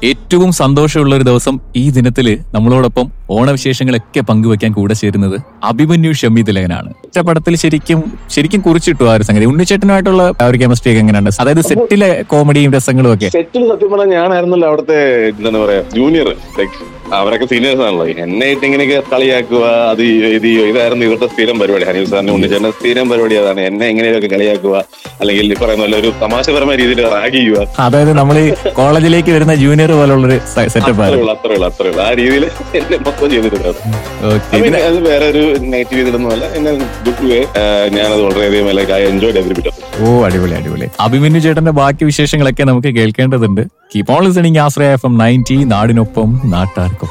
ഏറ്റവും സന്തോഷമുള്ള ഒരു ദിവസം ഈ ദിനത്തില് നമ്മളോടൊപ്പം ഓണവിശേഷങ്ങളൊക്കെ പങ്കുവെക്കാൻ കൂടെ ചേരുന്നത് അഭിമന്യു ഷമി തിലകനാണ് ഒറ്റ പടത്തിൽ ശരിക്കും ശരിക്കും കുറിച്ചിട്ടു ആ ഒരു സംഗതി ഉണ്ണിച്ചേട്ടനുമായിട്ടുള്ള ആ ഒരു കെമിസ്ട്രി ഒക്കെ എങ്ങനെയുണ്ട് അതായത് സെറ്റിലെ കോമഡിയും രസങ്ങളും ഒക്കെ സെറ്റിൽ സത്യം പറഞ്ഞാൽ ഞാനായിരുന്നല്ലോ അവിടുത്തെ എന്താണ് പറയാ ജൂനിയർ അവരൊക്കെ സീനിയേഴ്സ് ആണല്ലോ എന്നെ ഇട്ട് ഇങ്ങനെയൊക്കെ കളിയാക്കുക അത് ചെയ്യോ, ഇത് ചെയ്യോ ഇതായിരുന്നു ഇവരുടെ സ്ഥിരം പരിപാടി ഹനീഫ് സാറിന്റെ ഉണ്ണിച്ചേട്ടന്റെ സ്ഥിരം പരിപാടി അതാണ് എന്നെ എങ്ങനെയൊക്കെ കളിയാക്കുക അല്ലെങ്കിൽ ഈ പറയുന്ന പോലെ ഒരു തമാശപരമായ രീതിയിൽ റാഗ് ചെയ്യുക അതായത് നമ്മൾ കോളേജിലേക്ക് വരുന്ന ജൂനിയർ പോലുള്ളൊരു സെറ്റപ്പ് അത്രേ ആയിരുന്നു ഉള്ളൂ അത്രേ ഉള്ളൂ അത്രേ ഉള്ളൂ ആ രീതിയിൽ എന്നെ മൊത്തം ചെയ്തിട്ടുണ്ട് ഓക്കെ I mean, അത് വേറെ ഒരു നെഗറ്റീവ് ചെയ്തിട്ടൊന്നുമല്ല എന്നെ ഗുഡ് വേ ഞാനത് വളരെയധികം like I enjoy every bit oh അടിപൊളി അടിപൊളി അഭിമന്യു ചേട്ടന്റെ ബാക്കി വിശേഷങ്ങളൊക്കെ നമുക്ക് കേൾക്കേണ്ടതുണ്ട് keep on listening Ashraya F M ninety നാടിനൊപ്പം നാട്ടാർക്കൊപ്പം